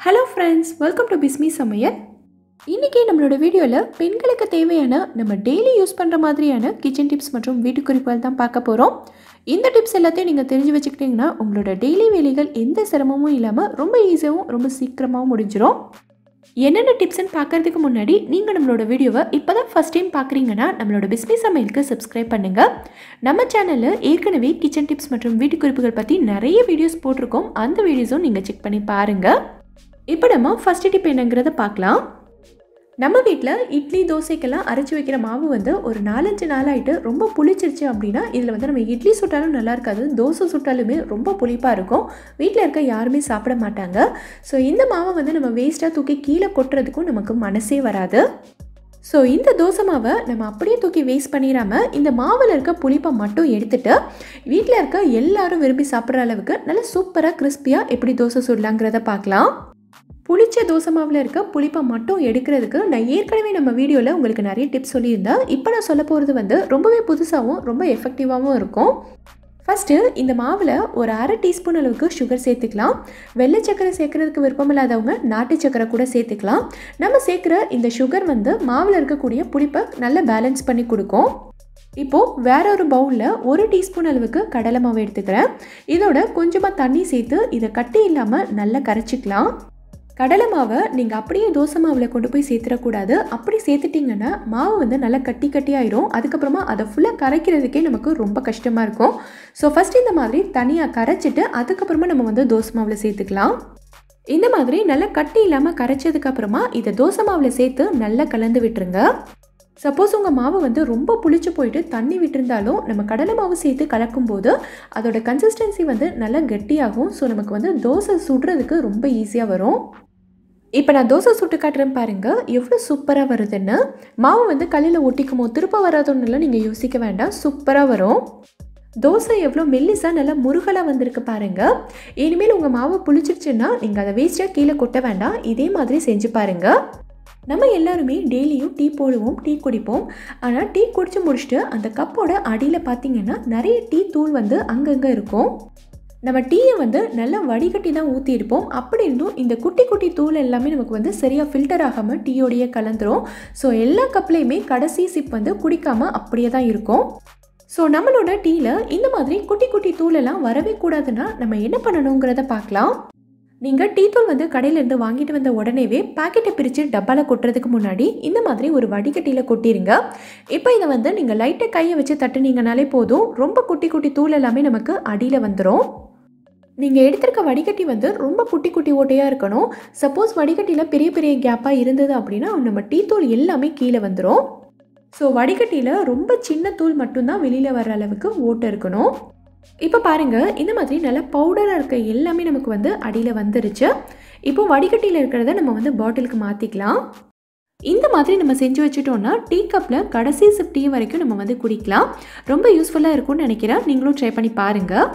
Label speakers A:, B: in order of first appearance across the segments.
A: hello friends welcome to Bismi சமையல் இன்றைக்கி நம்மளோட வீடியோவில் பெண்களுக்கு தேவையான நம்ம டெய்லி யூஸ் பண்ணுற மாதிரியான கிச்சன் டிப்ஸ் மற்றும் வீட்டு குறிப்புகள் தான் பார்க்க போகிறோம் இந்த டிப்ஸ் எல்லாத்தையும் நீங்கள் தெரிஞ்சு வச்சுக்கிட்டிங்கன்னா உங்களோட டெய்லி வேலைகள் எந்த சிரமமும் இல்லாமல் ரொம்ப ஈஸியாகவும் ரொம்ப சீக்கிரமாகவும் முடிஞ்சிடும் என்னென்ன டிப்ஸ்னு பார்க்கறதுக்கு முன்னாடி நீங்கள் நம்மளோட வீடியோவை இப்போ தான் ஃபஸ்ட் டைம் பார்க்குறீங்கன்னா நம்மளோட பிஸ்மி சமையலுக்கு சப்ஸ்கிரைப் பண்ணுங்கள் நம்ம சேனலில் ஏற்கனவே கிச்சன் டிப்ஸ் மற்றும் வீட்டு குறிப்புகள் பற்றி நிறைய வீடியோஸ் போட்டிருக்கோம் அந்த வீடியோஸும் நீங்கள் செக் பண்ணி பாருங்கள் இப்போ நம்ம ஃபஸ்ட் டிப் என்னங்கிறத பார்க்கலாம் நம்ம வீட்டில் இட்லி தோசைக்கெல்லாம் அரைச்சி வைக்கிற மாவு வந்து ஒரு நாலஞ்சு நாளாயிட்டு ரொம்ப புளிச்சிருச்சு அப்படின்னா இதில் வந்து நம்ம இட்லி சுட்டாலும் நல்லா இருக்காது தோசை சுட்டாலுமே ரொம்ப புளிப்பாக இருக்கும் வீட்டில் இருக்க யாருமே சாப்பிட மாட்டாங்க ஸோ இந்த மாவை வந்து நம்ம வேஸ்ட்டாக தூக்கி கீழே கொட்டுறதுக்கும் நமக்கு மனசே வராது ஸோ இந்த தோசை மாவை நம்ம அப்படியே தூக்கி வேஸ்ட் பண்ணிடாம இந்த மாவில் இருக்க புளிப்பை மட்டும் எடுத்துட்டு வீட்டில் இருக்க எல்லாரும் விரும்பி சாப்பிட்ற அளவுக்கு நல்லா சூப்பராக கிறிஸ்பியாக எப்படி தோசை சுடலாங்கிறத பார்க்கலாம் புளிச்ச தோசை மாவில் இருக்க புளிப்பை மட்டும் எடுக்கிறதுக்கு நான் ஏற்கனவே நம்ம வீடியோவில் உங்களுக்கு நிறைய டிப்ஸ் சொல்லியிருந்தேன் இப்போ நான் சொல்ல போகிறது வந்து ரொம்பவே புதுசாகவும் ரொம்ப எஃபெக்டிவாகவும் இருக்கும் ஃபஸ்ட்டு இந்த மாவில் ஒரு அரை டீஸ்பூன் அளவுக்கு சுகர் சேர்த்துக்கலாம் வெள்ளை சக்கரை சேர்க்குறதுக்கு விருப்பம் இல்லாதவங்க நாட்டு சக்கரை கூட சேர்த்துக்கலாம் நம்ம சேர்க்குற இந்த சுகர் வந்து மாவில் இருக்கக்கூடிய புளிப்பை நல்லா பேலன்ஸ் பண்ணி கொடுக்கும் இப்போது வேற ஒரு பவுலில் ஒரு டீஸ்பூன் அளவுக்கு கடலை மாவு எடுத்துக்கிறேன் இதோட கொஞ்சமாக தண்ணி சேர்த்து இதை கட்டி இல்லாமல் நல்லா கரைச்சிக்கலாம் கடலை மாவை நீங்கள் அப்படியே தோசை மாவில் கொண்டு போய் சேர்த்துடக்கூடாது அப்படி சேர்த்துட்டிங்கன்னா மாவு வந்து நல்லா கட்டி கட்டி ஆயிரும் அதுக்கப்புறமா அதை ஃபுல்லாக கரைக்கிறதுக்கே நமக்கு ரொம்ப கஷ்டமாக இருக்கும் ஸோ ஃபஸ்ட் இந்த மாதிரி தனியாக கரைச்சிட்டு அதுக்கப்புறமா நம்ம வந்து தோசை மாவில் சேர்த்துக்கலாம் இந்த மாதிரி நல்லா கட்டி இல்லாமல் கரைச்சதுக்கப்புறமா இதை தோசை மாவில் சேர்த்து நல்லா கலந்து விட்டுருங்க சப்போஸ் உங்கள் மாவு வந்து ரொம்ப புளிச்சு போயிட்டு தண்ணி விட்டுருந்தாலும் நம்ம கடலை மாவு சேர்த்து கலக்கும்போது அதோட கன்சிஸ்டன்சி வந்து நல்லா கெட்டியாகும் ஸோ நமக்கு வந்து தோசை சுடுறதுக்கு ரொம்ப ஈஸியாக வரும் இப்போ நான் தோசை சுட்டு காட்டுறேன் பாருங்கள் எவ்வளோ சூப்பராக வருதுன்னு மாவு வந்து கல்லில் ஒட்டிக்குமோ திருப்ப வராதோன்னுலாம் நீங்கள் யோசிக்க வேண்டாம் சூப்பராக வரும் தோசை எவ்வளோ மெல்லிஸாக நல்லா முருகலாக வந்திருக்கு பாருங்கள் இனிமேல் உங்கள் மாவு புளிச்சிருச்சுன்னா நீங்கள் அதை வேஸ்ட்டாக கீழே கொட்ட வேண்டாம் இதே மாதிரி செஞ்சு பாருங்கள் நம்ம எல்லாருமே டெய்லியும் டீ போடுவோம் டீ குடிப்போம் ஆனால் டீ குடிச்சு முடிச்சுட்டு அந்த கப்போட அடியில் பார்த்தீங்கன்னா நிறைய டீ தூள் வந்து அங்கங்கே இருக்கும் நம்ம டீயை வந்து நல்லா வடிகட்டி தான் ஊற்றி இருப்போம் அப்படி இருந்தும் இந்த குட்டி குட்டி தூள் எல்லாமே நமக்கு வந்து சரியாக ஃபில்டர் ஆகாமல் டீயோடையே கலந்துரும் ஸோ எல்லா கப்லேயுமே கடைசி சிப் வந்து குடிக்காமல் அப்படியே தான் இருக்கும் ஸோ நம்மளோட டீயில் இந்த மாதிரி குட்டி குட்டி தூளெல்லாம் வரவே கூடாதுன்னா நம்ம என்ன பண்ணணுங்கிறத பார்க்கலாம் நீங்கள் டீ தூள் வந்து கடையிலேருந்து வாங்கிட்டு வந்த உடனேவே பாக்கெட்டை பிரித்து டப்பாவில் கொட்டுறதுக்கு முன்னாடி இந்த மாதிரி ஒரு வடிகட்டியில் கொட்டிடுங்க இப்போ இதை வந்து நீங்கள் லைட்டாக கையை வச்சு தட்டுனீங்கனாலே போதும் ரொம்ப குட்டி குட்டி தூள் எல்லாமே நமக்கு அடியில் வந்துடும் நீங்கள் எடுத்திருக்க வடிகட்டி வந்து ரொம்ப குட்டி குட்டி ஓட்டையாக இருக்கணும் சப்போஸ் வடிகட்டியில் பெரிய பெரிய கேப்பாக இருந்தது அப்படின்னா நம்ம டீ தூள் எல்லாமே கீழே வந்துடும் ஸோ வடிகட்டியில் ரொம்ப சின்ன தூள் மட்டும்தான் வெளியில் வர அளவுக்கு ஓட்டை இருக்கணும் இப்போ பாருங்கள் இந்த மாதிரி நல்லா பவுடராக இருக்க எல்லாமே நமக்கு வந்து அடியில் வந்துருச்சு இப்போ வடிகட்டியில் இருக்கிறத நம்ம வந்து பாட்டிலுக்கு மாற்றிக்கலாம் இந்த மாதிரி நம்ம செஞ்சு வச்சுட்டோம்னா டீ கப்பில் கடைசி சிப் டீ வரைக்கும் நம்ம வந்து குடிக்கலாம் ரொம்ப யூஸ்ஃபுல்லாக இருக்கும்னு நினைக்கிறேன் நீங்களும் ட்ரை பண்ணி பாருங்கள்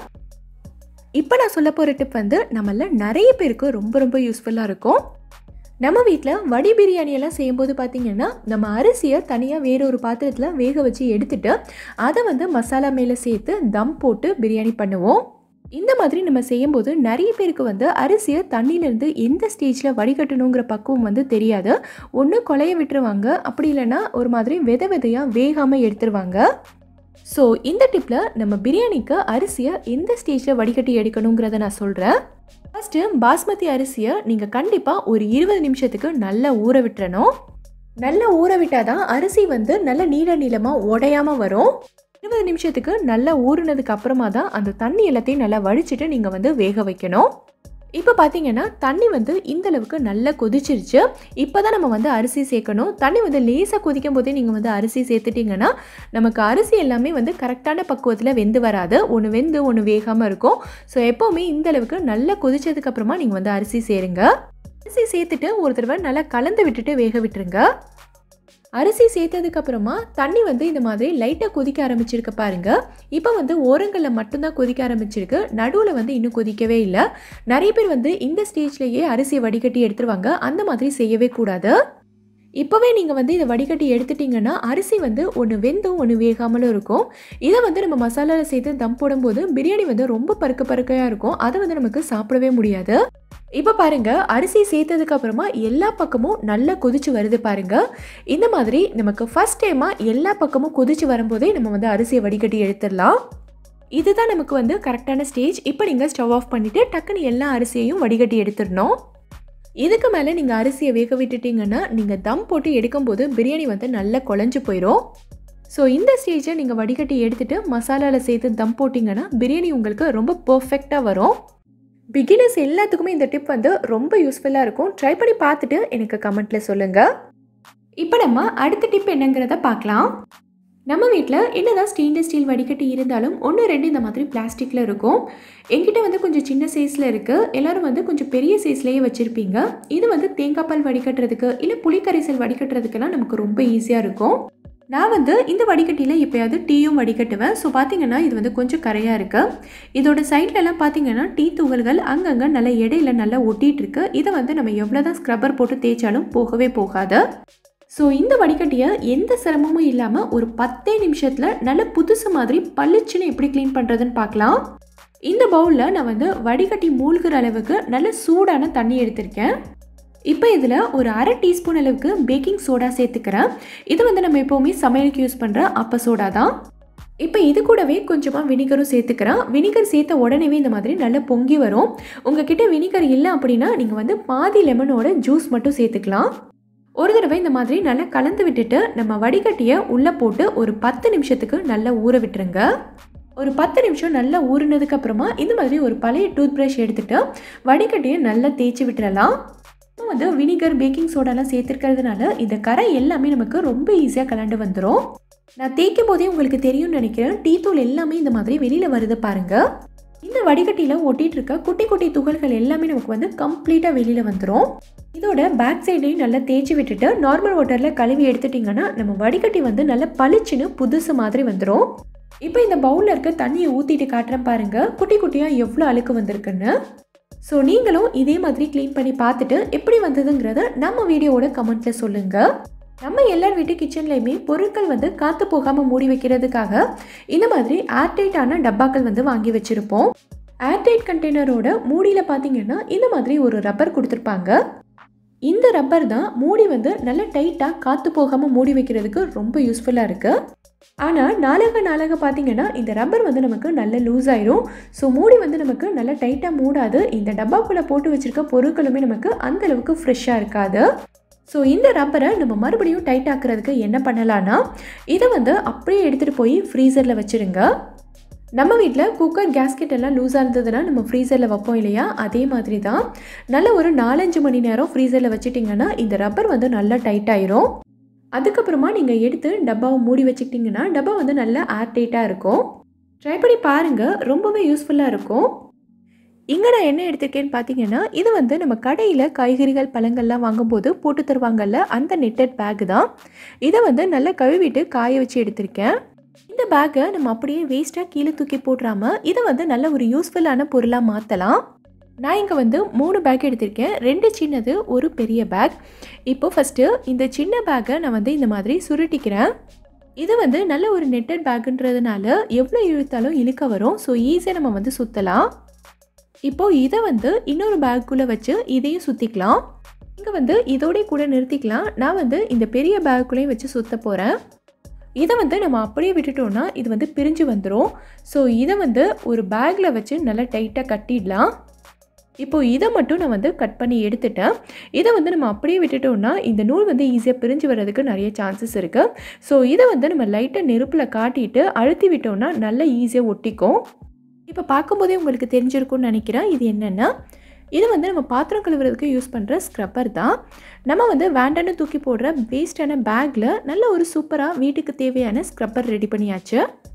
A: இப்போ நான் சொல்ல போகிற டிப் வந்து நம்மள நிறைய பேருக்கு ரொம்ப ரொம்ப யூஸ்ஃபுல்லாக இருக்கும் நம்ம வீட்டில் வடி பிரியாணியெல்லாம் செய்யும்போது பார்த்திங்கன்னா நம்ம அரிசியை தனியாக வேற ஒரு பாத்திரத்தில் வேக வச்சு எடுத்துட்டு அதை வந்து மசாலா மேலே சேர்த்து தம் போட்டு பிரியாணி பண்ணுவோம் இந்த மாதிரி நம்ம செய்யும்போது நிறைய பேருக்கு வந்து அரிசியை தண்ணியிலேருந்து எந்த ஸ்டேஜில் வடிகட்டணுங்கிற பக்குவம் வந்து தெரியாது ஒன்று கொலைய விட்டுருவாங்க அப்படி இல்லைன்னா ஒரு மாதிரி வித விதையாக வேகாமல் எடுத்துருவாங்க ஸோ இந்த டிப்பில் நம்ம பிரியாணிக்கு அரிசியை எந்த ஸ்டேஜில் வடிகட்டி எடுக்கணுங்கிறத நான் சொல்கிறேன் ஃபஸ்ட்டு பாஸ்மதி அரிசியை நீங்கள் கண்டிப்பாக ஒரு இருபது நிமிஷத்துக்கு நல்லா ஊற விட்டுறணும் நல்லா ஊற விட்டால் தான் அரிசி வந்து நல்ல நீள நீளமாக உடையாமல் வரும் இருபது நிமிஷத்துக்கு நல்லா ஊறினதுக்கு அப்புறமா தான் அந்த தண்ணி எல்லாத்தையும் நல்லா வடிச்சிட்டு நீங்கள் வந்து வேக வைக்கணும் இப்போ பார்த்தீங்கன்னா தண்ணி வந்து இந்த அளவுக்கு நல்லா கொதிச்சிருச்சு இப்போ தான் நம்ம வந்து அரிசி சேர்க்கணும் தண்ணி வந்து லேசாக கொதிக்கும் போதே நீங்கள் வந்து அரிசி சேர்த்துட்டிங்கன்னா நமக்கு அரிசி எல்லாமே வந்து கரெக்டான பக்குவத்தில் வெந்து வராது ஒன்று வெந்து ஒன்று வேகாமல் இருக்கும் ஸோ எப்போவுமே இந்த அளவுக்கு நல்லா கொதிச்சதுக்கப்புறமா நீங்கள் வந்து அரிசி சேருங்க அரிசி சேர்த்துட்டு ஒரு தடவை நல்லா கலந்து விட்டுட்டு வேக விட்டுருங்க அரிசி சேர்த்ததுக்கப்புறமா தண்ணி வந்து இந்த மாதிரி லைட்டாக கொதிக்க ஆரம்பிச்சிருக்க பாருங்க இப்போ வந்து ஓரங்களில் மட்டும்தான் கொதிக்க ஆரம்பிச்சிருக்கு நடுவில் வந்து இன்னும் கொதிக்கவே இல்லை நிறைய பேர் வந்து இந்த ஸ்டேஜ்லேயே அரிசியை வடிகட்டி எடுத்துருவாங்க அந்த மாதிரி செய்யவே கூடாது இப்போவே நீங்கள் வந்து இதை வடிகட்டி எடுத்துட்டிங்கன்னா அரிசி வந்து ஒன்று வெந்தும் ஒன்று வேகாமலும் இருக்கும் இதை வந்து நம்ம மசாலாவில் சேர்த்து தம் போடும்போது பிரியாணி வந்து ரொம்ப பருக்க பருக்கையாக இருக்கும் அதை வந்து நமக்கு சாப்பிடவே முடியாது இப்போ பாருங்க அரிசி சேர்த்ததுக்கு அப்புறமா எல்லா பக்கமும் நல்லா கொதிச்சு வருது பாருங்க இந்த மாதிரி நமக்கு ஃபர்ஸ்ட் டைமாக எல்லா பக்கமும் கொதிச்சு வரும்போதே நம்ம வந்து அரிசியை வடிகட்டி எடுத்துடலாம் இதுதான் நமக்கு வந்து கரெக்டான ஸ்டேஜ் இப்போ நீங்கள் ஸ்டவ் ஆஃப் பண்ணிவிட்டு டக்குன்னு எல்லா அரிசியையும் வடிகட்டி எடுத்துடணும் இதுக்கு மேலே நீங்கள் அரிசியை வேக விட்டுட்டீங்கன்னா நீங்கள் தம் போட்டு எடுக்கும்போது பிரியாணி வந்து நல்லா குழஞ்சு போயிடும் ஸோ இந்த ஸ்டேஜை நீங்கள் வடிகட்டி எடுத்துகிட்டு மசாலாவில் சேர்த்து தம் போட்டிங்கன்னா பிரியாணி உங்களுக்கு ரொம்ப பர்ஃபெக்டாக வரும் பிகினர்ஸ் எல்லாத்துக்குமே இந்த டிப் வந்து ரொம்ப யூஸ்ஃபுல்லாக இருக்கும் ட்ரை பண்ணி பார்த்துட்டு எனக்கு கமெண்ட்டில் சொல்லுங்கள் இப்போ நம்ம அடுத்த டிப் என்னங்கிறத பார்க்கலாம் நம்ம வீட்டில் என்னதான் ஸ்டெயின்லெஸ் ஸ்டீல் வடிகட்டி இருந்தாலும் ஒன்று ரெண்டு இந்த மாதிரி பிளாஸ்டிக்கில் இருக்கும் என்கிட்ட வந்து கொஞ்சம் சின்ன சைஸில் இருக்குது எல்லோரும் வந்து கொஞ்சம் பெரிய சைஸ்லேயே வச்சுருப்பீங்க இது வந்து தேங்காய் பால் வடிகட்டுறதுக்கு இல்லை புளிக்கரைசல் வடிகட்டுறதுக்கெல்லாம் நமக்கு ரொம்ப ஈஸியாக இருக்கும் நான் வந்து இந்த வடிகட்டியில் எப்போயாவது டீயும் வடிகட்டுவேன் ஸோ பார்த்தீங்கன்னா இது வந்து கொஞ்சம் கரையாக இருக்குது இதோட சைட்லலாம் பார்த்தீங்கன்னா டீ துகள்கள் அங்கங்கே நல்ல இடையில நல்லா ஒட்டிகிட்டு இருக்கு இதை வந்து நம்ம எவ்வளோ தான் ஸ்க்ரப்பர் போட்டு தேய்ச்சாலும் போகவே போகாது ஸோ இந்த வடிகட்டியை எந்த சிரமமும் இல்லாமல் ஒரு பத்தே நிமிஷத்தில் நல்ல புதுசு மாதிரி பளிச்சுன்னு எப்படி க்ளீன் பண்ணுறதுன்னு பார்க்கலாம் இந்த பவுலில் நான் வந்து வடிகட்டி மூழ்கிற அளவுக்கு நல்ல சூடான தண்ணி எடுத்திருக்கேன் இப்போ இதில் ஒரு அரை டீஸ்பூன் அளவுக்கு பேக்கிங் சோடா சேர்த்துக்கிறேன் இது வந்து நம்ம எப்போவுமே சமையலுக்கு யூஸ் பண்ணுற அப்ப சோடா தான் இப்போ இது கூடவே கொஞ்சமாக வினிகரும் சேர்த்துக்கிறேன் வினிகர் சேர்த்த உடனேவே இந்த மாதிரி நல்லா பொங்கி வரும் உங்ககிட்ட வினிகர் இல்லை அப்படின்னா நீங்கள் வந்து பாதி லெமனோட ஜூஸ் மட்டும் சேர்த்துக்கலாம் ஒரு தடவை இந்த மாதிரி நல்லா கலந்து விட்டுட்டு நம்ம வடிகட்டியை உள்ளே போட்டு ஒரு பத்து நிமிஷத்துக்கு நல்லா ஊற விட்டுருங்க ஒரு பத்து நிமிஷம் நல்லா ஊறினதுக்கு அப்புறமா இந்த மாதிரி ஒரு பழைய டூத் ப்ரஷ் எடுத்துகிட்டு வடிகட்டியை நல்லா தேய்ச்சி விட்டுறலாம் இப்போ வந்து வினிகர் பேக்கிங் சோடாலாம் சேர்த்துருக்கிறதுனால இந்த கரை எல்லாமே நமக்கு ரொம்ப ஈஸியாக கலண்டு வந்துடும் நான் தேய்க்கும் போதே உங்களுக்கு தெரியும்னு நினைக்கிறேன் டீ தூள் எல்லாமே இந்த மாதிரி வெளியில் வருது பாருங்கள் இந்த வடிகட்டியில் ஒட்டிகிட்டு இருக்க குட்டி குட்டி துகள்கள் எல்லாமே நமக்கு வந்து கம்ப்ளீட்டாக வெளியில் வந்துடும் இதோட பேக் சைடையும் நல்லா தேய்ச்சி விட்டுட்டு நார்மல் வாட்டரில் கழுவி எடுத்துட்டிங்கன்னா நம்ம வடிகட்டி வந்து நல்லா பளிச்சுன்னு புதுசு மாதிரி வந்துடும் இப்போ இந்த பவுலில் இருக்க தண்ணியை ஊற்றிட்டு காட்டுறேன் பாருங்கள் குட்டி குட்டியாக எவ்வளோ அழுக்கு வந்திருக்குன்னு ஸோ நீங்களும் இதே மாதிரி க்ளீன் பண்ணி பார்த்துட்டு எப்படி வந்ததுங்கிறத நம்ம வீடியோவோட கமெண்ட்டில் சொல்லுங்கள் நம்ம எல்லார் வீட்டு கிச்சன்லேயுமே பொருட்கள் வந்து காற்று போகாமல் மூடி வைக்கிறதுக்காக இந்த மாதிரி ஏர்டைட்டான டப்பாக்கள் வந்து வாங்கி வச்சுருப்போம் ஏர்டைட் கண்டெய்னரோட மூடியில் பார்த்தீங்கன்னா இந்த மாதிரி ஒரு ரப்பர் கொடுத்துருப்பாங்க இந்த ரப்பர் தான் மூடி வந்து நல்ல டைட்டாக காற்று போகாமல் மூடி வைக்கிறதுக்கு ரொம்ப யூஸ்ஃபுல்லாக இருக்குது ஆனால் நாளாக நாளாக பார்த்தீங்கன்னா இந்த ரப்பர் வந்து நமக்கு நல்ல லூஸ் ஆயிரும் ஸோ மூடி வந்து நமக்கு நல்ல டைட்டாக மூடாது இந்த டப்பாக்குள்ளே போட்டு வச்சுருக்க பொருட்களுமே நமக்கு அந்த அளவுக்கு ஃப்ரெஷ்ஷாக இருக்காது ஸோ இந்த ரப்பரை நம்ம மறுபடியும் டைட் ஆக்குறதுக்கு என்ன பண்ணலான்னா இதை வந்து அப்படியே எடுத்துகிட்டு போய் ஃப்ரீசரில் வச்சுருங்க நம்ம வீட்டில் குக்கர் கேஸ்கெட் எல்லாம் லூஸாக இருந்ததுன்னா நம்ம ஃப்ரீசரில் வைப்போம் இல்லையா அதே மாதிரி தான் நல்ல ஒரு நாலஞ்சு மணி நேரம் ஃப்ரீசரில் வச்சுட்டிங்கன்னா இந்த ரப்பர் வந்து நல்லா டைட் ஆயிரும் அதுக்கப்புறமா நீங்கள் எடுத்து டப்பாவை மூடி வச்சுக்கிட்டிங்கன்னா டப்பா வந்து நல்லா ஏர் டைட்டாக இருக்கும் ட்ரை பண்ணி பாருங்கள் ரொம்பவே யூஸ்ஃபுல்லாக இருக்கும் இங்கே நான் என்ன எடுத்திருக்கேன்னு பார்த்தீங்கன்னா இது வந்து நம்ம கடையில் காய்கறிகள் பழங்கள்லாம் வாங்கும்போது போட்டு தருவாங்கல்ல அந்த நெட்டட் பேக் தான் இதை வந்து நல்லா கழுவிட்டு காய வச்சு எடுத்திருக்கேன் இந்த பேக்கை நம்ம அப்படியே வேஸ்ட்டாக கீழே தூக்கி போட்டுறாமல் இதை வந்து நல்ல ஒரு யூஸ்ஃபுல்லான பொருளாக மாற்றலாம் நான் இங்கே வந்து மூணு பேக் எடுத்திருக்கேன் ரெண்டு சின்னது ஒரு பெரிய பேக் இப்போ ஃபஸ்ட்டு இந்த சின்ன பேக்கை நான் வந்து இந்த மாதிரி சுருட்டிக்கிறேன் இது வந்து நல்ல ஒரு நெட்டட் பேக்குன்றதுனால எவ்வளோ இழுத்தாலும் இழுக்க வரும் ஸோ ஈஸியாக நம்ம வந்து சுற்றலாம் இப்போது இதை வந்து இன்னொரு பேக்குள்ளே வச்சு இதையும் சுற்றிக்கலாம் இங்கே வந்து இதோடய கூட நிறுத்திக்கலாம் நான் வந்து இந்த பெரிய பேக்குள்ளேயும் வச்சு சுற்ற போகிறேன் இதை வந்து நம்ம அப்படியே விட்டுட்டோம்னா இது வந்து பிரிஞ்சு வந்துடும் ஸோ இதை வந்து ஒரு பேக்கில் வச்சு நல்லா டைட்டாக கட்டிடலாம் இப்போது இதை மட்டும் நான் வந்து கட் பண்ணி எடுத்துட்டேன் இதை வந்து நம்ம அப்படியே விட்டுட்டோம்னா இந்த நூல் வந்து ஈஸியாக பிரிஞ்சு வர்றதுக்கு நிறைய சான்சஸ் இருக்குது ஸோ இதை வந்து நம்ம லைட்டாக நெருப்பில் காட்டிட்டு அழுத்தி விட்டோம்னா நல்லா ஈஸியாக ஒட்டிக்கும் இப்போ பார்க்கும்போதே உங்களுக்கு தெரிஞ்சிருக்கும்னு நினைக்கிறேன் இது என்னென்னா இது வந்து நம்ம பாத்திரம் கழுவுறதுக்கு யூஸ் பண்ணுற ஸ்க்ரப்பர் தான் நம்ம வந்து வேண்டான்னு தூக்கி போடுற வேஸ்டான பேக்கில் நல்ல ஒரு சூப்பராக வீட்டுக்கு தேவையான ஸ்க்ரப்பர் ரெடி பண்ணியாச்சு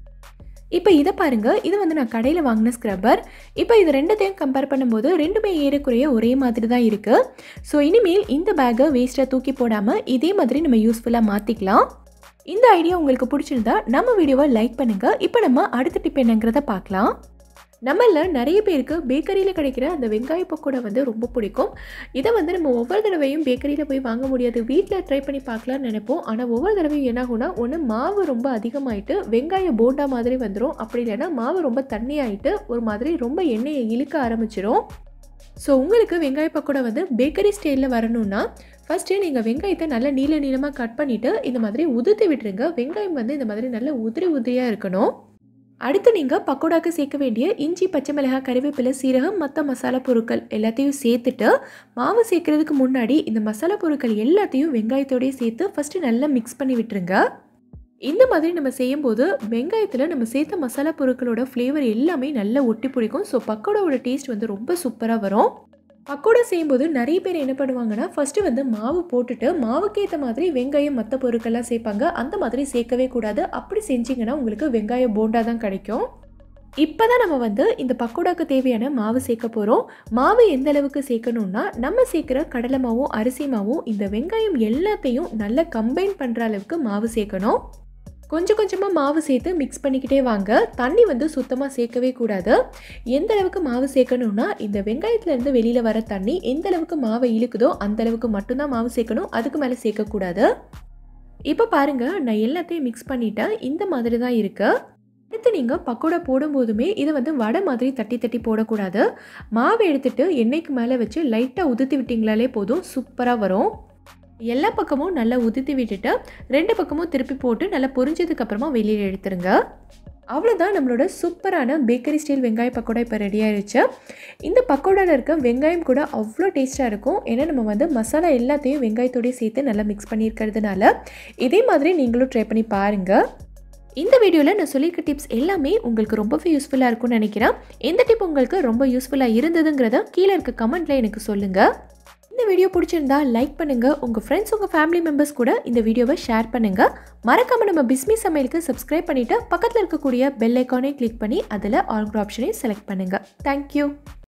A: இப்போ இதை பாருங்கள் இது வந்து நான் கடையில் வாங்கின ஸ்க்ரப்பர் இப்போ இது ரெண்டுத்தையும் கம்பேர் பண்ணும்போது ரெண்டுமே ஏறக்குறைய ஒரே மாதிரி தான் இருக்குது ஸோ இனிமேல் இந்த பேக்கை வேஸ்ட்டாக தூக்கி போடாமல் இதே மாதிரி நம்ம யூஸ்ஃபுல்லாக மாற்றிக்கலாம் இந்த ஐடியா உங்களுக்கு பிடிச்சிருந்தா நம்ம வீடியோவை லைக் பண்ணுங்கள் இப்போ நம்ம அடுத்த டிப் என்னங்கிறத பார்க்கலாம் நம்மள நிறைய பேருக்கு பேக்கரியில் கிடைக்கிற அந்த வெங்காய பக்கோடா வந்து ரொம்ப பிடிக்கும் இதை வந்து நம்ம ஒவ்வொரு தடவையும் பேக்கரியில் போய் வாங்க முடியாது வீட்டில் ட்ரை பண்ணி பார்க்கலாம்னு நினைப்போம் ஆனால் ஒவ்வொரு தடவையும் என்ன ஆகும்னா ஒன்று மாவு ரொம்ப அதிகமாயிட்டு வெங்காய போண்டா மாதிரி வந்துடும் அப்படி இல்லைன்னா மாவு ரொம்ப தண்ணி ஆகிட்டு ஒரு மாதிரி ரொம்ப எண்ணெயை இழுக்க ஆரம்பிச்சிடும் ஸோ உங்களுக்கு வெங்காய பக்கோடா வந்து பேக்கரி ஸ்டைலில் வரணும்னா ஃபஸ்ட்டு நீங்கள் வெங்காயத்தை நல்லா நீள நீளமாக கட் பண்ணிவிட்டு இந்த மாதிரி உதுத்து விட்டுருங்க வெங்காயம் வந்து இந்த மாதிரி நல்ல உதிரி உதிரியாக இருக்கணும் அடுத்து நீங்கள் பக்கோடாக்கு சேர்க்க வேண்டிய இஞ்சி பச்சை மிளகாய் கறிவேப்பிலை சீரகம் மற்ற மசாலா பொருட்கள் எல்லாத்தையும் சேர்த்துட்டு மாவு சேர்க்கறதுக்கு முன்னாடி இந்த மசாலா பொருட்கள் எல்லாத்தையும் வெங்காயத்தோடய சேர்த்து ஃபஸ்ட்டு நல்லா மிக்ஸ் பண்ணி விட்டுருங்க இந்த மாதிரி நம்ம செய்யும்போது வெங்காயத்தில் நம்ம சேர்த்த மசாலா பொருட்களோட ஃப்ளேவர் எல்லாமே நல்லா ஒட்டி பிடிக்கும் ஸோ பக்கோடாவோட டேஸ்ட் வந்து ரொம்ப சூப்பராக வரும் பக்கோடா செய்யும்போது நிறைய பேர் என்ன பண்ணுவாங்கன்னா ஃபஸ்ட்டு வந்து மாவு போட்டுட்டு மாவுக்கு ஏற்ற மாதிரி வெங்காயம் மற்ற பொருட்கள்லாம் சேர்ப்பாங்க அந்த மாதிரி சேர்க்கவே கூடாது அப்படி செஞ்சிங்கன்னா உங்களுக்கு வெங்காய போண்டா தான் கிடைக்கும் இப்போ தான் நம்ம வந்து இந்த பக்கோடாக்கு தேவையான மாவு சேர்க்க போகிறோம் மாவு எந்த அளவுக்கு சேர்க்கணும்னா நம்ம சேர்க்குற கடலை மாவும் அரிசி மாவும் இந்த வெங்காயம் எல்லாத்தையும் நல்லா கம்பைன் பண்ணுற அளவுக்கு மாவு சேர்க்கணும் கொஞ்சம் கொஞ்சமாக மாவு சேர்த்து மிக்ஸ் பண்ணிக்கிட்டே வாங்க தண்ணி வந்து சுத்தமாக சேர்க்கவே கூடாது எந்த அளவுக்கு மாவு சேர்க்கணும்னா இந்த வெங்காயத்துலேருந்து வெளியில் வர தண்ணி எந்த அளவுக்கு மாவை இழுக்குதோ அந்த அளவுக்கு மட்டும்தான் மாவு சேர்க்கணும் அதுக்கு மேலே சேர்க்கக்கூடாது இப்போ பாருங்கள் நான் எல்லாத்தையும் மிக்ஸ் பண்ணிட்டேன் இந்த மாதிரி தான் இருக்குது அடுத்து நீங்கள் பக்கோடா போடும்போதுமே இதை வந்து வடை மாதிரி தட்டி தட்டி போடக்கூடாது மாவு எடுத்துட்டு எண்ணெய்க்கு மேலே வச்சு லைட்டாக உதுத்தி விட்டிங்களாலே போதும் சூப்பராக வரும் எல்லா பக்கமும் நல்லா உதுத்தி விட்டுட்டு ரெண்டு பக்கமும் திருப்பி போட்டு நல்லா பொரிஞ்சதுக்கப்புறமா வெளியில் எடுத்துருங்க அவ்வளோதான் நம்மளோட சூப்பரான பேக்கரி ஸ்டைல் வெங்காய பக்கோடா இப்போ ரெடி ஆயிடுச்சு இந்த பக்கோடாவில் இருக்க வெங்காயம் கூட அவ்வளோ டேஸ்ட்டாக இருக்கும் ஏன்னா நம்ம வந்து மசாலா எல்லாத்தையும் வெங்காயத்தோடய சேர்த்து நல்லா மிக்ஸ் பண்ணியிருக்கிறதுனால இதே மாதிரி நீங்களும் ட்ரை பண்ணி பாருங்கள் இந்த வீடியோவில் நான் சொல்லியிருக்க டிப்ஸ் எல்லாமே உங்களுக்கு ரொம்பவே யூஸ்ஃபுல்லாக இருக்கும்னு நினைக்கிறேன் எந்த டிப் உங்களுக்கு ரொம்ப யூஸ்ஃபுல்லாக இருந்ததுங்கிறத கீழே இருக்க கமெண்ட்டில் எனக்கு சொல்லுங்கள் இந்த வீடியோ பிடிச்சிருந்தா லைக் பண்ணுங்கள் உங்கள் ஃப்ரெண்ட்ஸ் உங்கள் ஃபேமிலி மெம்பர்ஸ் கூட இந்த வீடியோவை ஷேர் பண்ணுங்கள் மறக்காமல் நம்ம பிஸ்மி சமையலுக்கு சப்ஸ்கிரைப் பண்ணிவிட்டு பக்கத்தில் இருக்கக்கூடிய பெல் ஐக்கானே கிளிக் பண்ணி அதில் ஆல் ஆப்ஷனையும் செலக்ட் பண்ணுங்கள் தேங்க்யூ